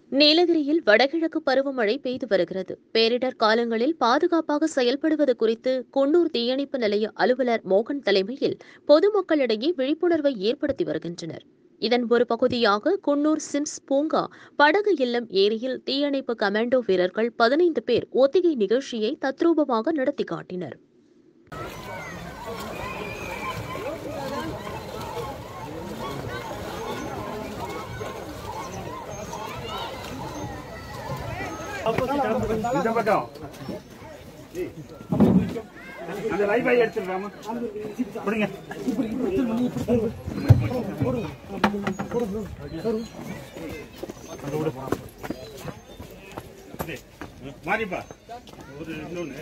நீலகிரியில் வடகிழக்கு பருவமழை பெய்து வருகிறது பேரிடர் காலங்களில் பாதுகாப்பாக செயல்படுவது குறித்து குன்னூர் தீயணைப்பு நிலைய அலுவலர் மோகன் தலைமையில் பொதுமக்களிடையே விழிப்புணர்வை ஏற்படுத்தி வருகின்றனர் இதன் ஒரு பகுதியாக குன்னூர் சிம்ஸ் பூங்கா படகு இல்லம் ஏரியில் தீயணைப்பு கமாண்டோ வீரர்கள் பதினைந்து பேர் ஒத்திகை நிகழ்ச்சியை தத்ரூபமாக நடத்தி காட்டினர் இந்த பக்கம் அந்த வைஃபை எடுத்துடுறாமா பிடிங்க அங்க விடு. இது, மாறிப்பா ஒரு இன்னொன்னு